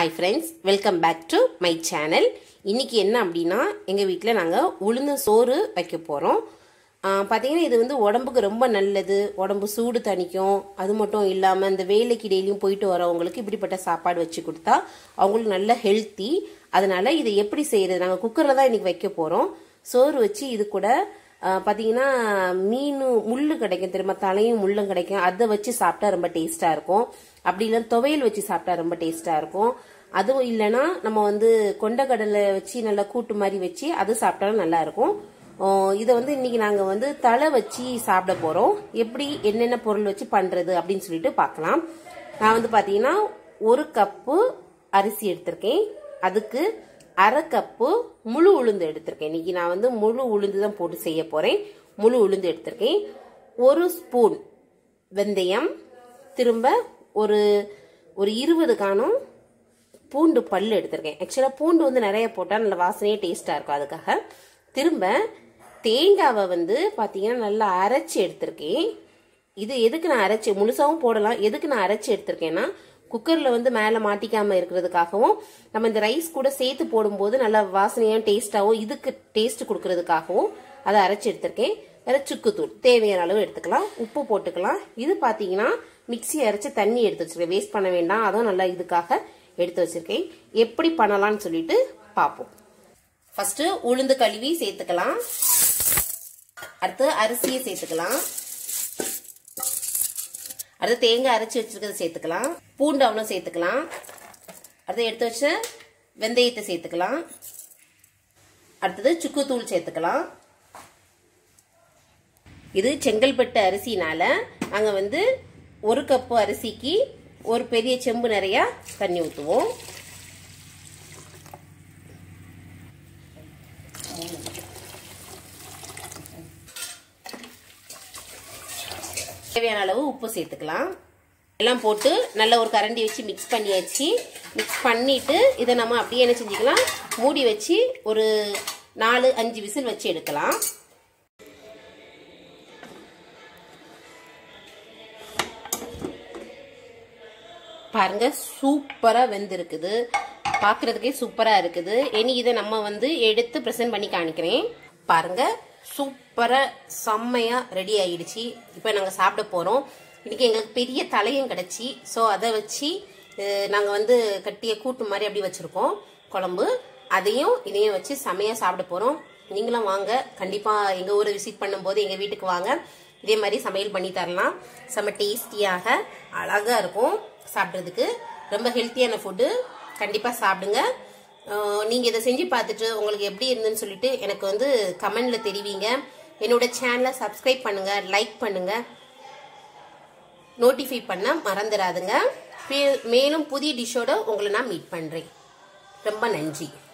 hi friends welcome back to my channel இன்னைக்கு என்ன அப்படின்னா எங்கள் வீட்டில் நாங்கள் உளுந்து சோறு வைக்க போகிறோம் பார்த்தீங்கன்னா இது வந்து உடம்புக்கு ரொம்ப நல்லது உடம்பு சூடு தணிக்கும் அது மட்டும் இல்லாமல் இந்த வேலைக்கு டெய்லியும் போயிட்டு வரவங்களுக்கு இப்படிப்பட்ட சாப்பாடு வச்சு கொடுத்தா அவங்களுக்கு நல்ல ஹெல்த்தி அதனால இதை எப்படி செய்யறது நாங்கள் குக்கரில் தான் இன்னைக்கு வைக்க போகிறோம் சோறு வச்சு இது கூட ஆஹ் பாத்தீங்கன்னா மீன் முள்ளு கிடைக்கும் திரும்ப தலையும் முள்ளும் கிடைக்கும் அதை வச்சு சாப்பிட்டா ரொம்ப டேஸ்டா இருக்கும் அப்படி இல்லைன்னா துவையல் வச்சு சாப்பிட்டா ரொம்ப டேஸ்டா இருக்கும் அதுவும் இல்லைன்னா நம்ம வந்து கொண்டக்கடலை வச்சு நல்லா கூட்டு மாதிரி வச்சு அது சாப்பிட்டாலும் நல்லா இருக்கும் ஆஹ் இதை வந்து இன்னைக்கு நாங்க வந்து தலை வச்சு சாப்பிட போறோம் எப்படி என்னென்ன பொருள் வச்சு பண்றது அப்படின்னு சொல்லிட்டு பார்க்கலாம் நான் வந்து பாத்தீங்கன்னா ஒரு கப்பு அரிசி எடுத்திருக்கேன் அதுக்கு அரை கப்பு முழு உளுந்து எடுத்திருக்கேன் இன்னைக்கு நான் வந்து முழு உளுந்து தான் போட்டு செய்ய போறேன் முழு உளுந்து எடுத்திருக்கேன் ஒரு ஸ்பூன் வெந்தயம் திரும்ப ஒரு ஒரு இருபது காணும் பூண்டு பல் எடுத்திருக்கேன் ஆக்சுவலாக பூண்டு வந்து நிறைய போட்டால் நல்ல வாசனையே டேஸ்ட்டாக இருக்கும் அதுக்காக திரும்ப தேங்காவை வந்து பார்த்தீங்கன்னா நல்லா அரைச்சி எடுத்திருக்கேன் இது எதுக்கு நான் அரைச்சி முழுசாவும் போடலாம் எதுக்கு நான் அரைச்சி எடுத்திருக்கேன்னா குக்கரில் வந்து மேலே மாட்டிக்காம இருக்கிறதுக்காகவும் நம்ம இந்த ரைஸ் கூட சேர்த்து போடும்போது நல்லா வாசனையும் டேஸ்டாகவும் இதுக்கு டேஸ்ட் கொடுக்கறதுக்காகவும் அதை அரைச்சி எடுத்திருக்கேன் வேற சுக்குத்தூள் தேவையான அளவு எடுத்துக்கலாம் உப்பு போட்டுக்கலாம் இது பார்த்தீங்கன்னா மிக்ஸி அரைச்சி தண்ணி எடுத்து வச்சிருக்கேன் வேஸ்ட் பண்ண வேண்டாம் அதுவும் நல்லா இதுக்காக எடுத்து வச்சிருக்கேன் எப்படி பண்ணலாம்னு சொல்லிட்டு பார்ப்போம் ஃபர்ஸ்ட் உளுந்து கழுவி சேர்த்துக்கலாம் அடுத்து அரிசியை சேர்த்துக்கலாம் அடுத்து தேங்காய் அரைச்சி வச்சிருக்கிறத சேர்த்துக்கலாம் பூண்டு அவ்வளோ சேர்த்துக்கலாம் அடுத்து எடுத்து வச்ச வெந்தயத்தை சேர்த்துக்கலாம் அடுத்தது சுக்கு தூள் சேர்த்துக்கலாம் இது செங்கல்பட்டு அரிசினால நாங்கள் வந்து ஒரு கப்பு அரிசிக்கு ஒரு பெரிய செம்பு நிறையா தண்ணி ஊற்றுவோம் தேவையான அளவு உப்பு சேர்த்துக்கலாம் எல்லாம் போட்டு நல்ல ஒரு கரண்டி வச்சு மிக்ஸ் பண்ணியாச்சு மிக்ஸ் பண்ணிட்டு இதை நம்ம அப்படியே என்ன செஞ்சுக்கலாம் மூடி வச்சு ஒரு நாலு அஞ்சு விசில் வச்சு எடுக்கலாம் பாருங்க சூப்பரா வெந்திருக்குது பார்க்கறதுக்கே சூப்பரா இருக்குது இனி இதை நம்ம வந்து எடுத்து ப்ரெசென்ட் பண்ணி காணிக்கிறேன் பாருங்க சூப்பரா செம்மையா ரெடி ஆயிடுச்சு இப்போ நாங்க சாப்பிட போறோம் இன்னைக்கு எங்களுக்கு பெரிய தலையும் கிடைச்சி ஸோ அதை வச்சு நாங்கள் வந்து கட்டிய கூட்டு மாதிரி அப்படி வச்சிருக்கோம் குழம்பு அதையும் இதையும் வச்சு செம்மையா சாப்பிட போறோம் நீங்களும் வாங்க கண்டிப்பா எங்க ஊரை விசிட் பண்ணும்போது எங்க வீட்டுக்கு வாங்க இதே மாதிரி சமையல் பண்ணி தரலாம் செம்ம டேஸ்டியாக அழகா இருக்கும் சாப்பிட்றதுக்கு ரொம்ப ஹெல்த்தியான ஃபுட்டு கண்டிப்பா சாப்பிடுங்க நீங்க இதை செஞ்சு பார்த்துட்டு உங்களுக்கு எப்படி இருந்துன்னு சொல்லிட்டு எனக்கு வந்து கமெண்ட்ல தெரிவிங்க என்னோட சேனலை சப்ஸ்கிரைப் பண்ணுங்க லைக் பண்ணுங்க நோட்டிஃபை பண்ண மறந்துடாதுங்க மேலும் புதிய டிஷ்ஷோட உங்களை நான் மீட் பண்றேன் ரொம்ப நன்றி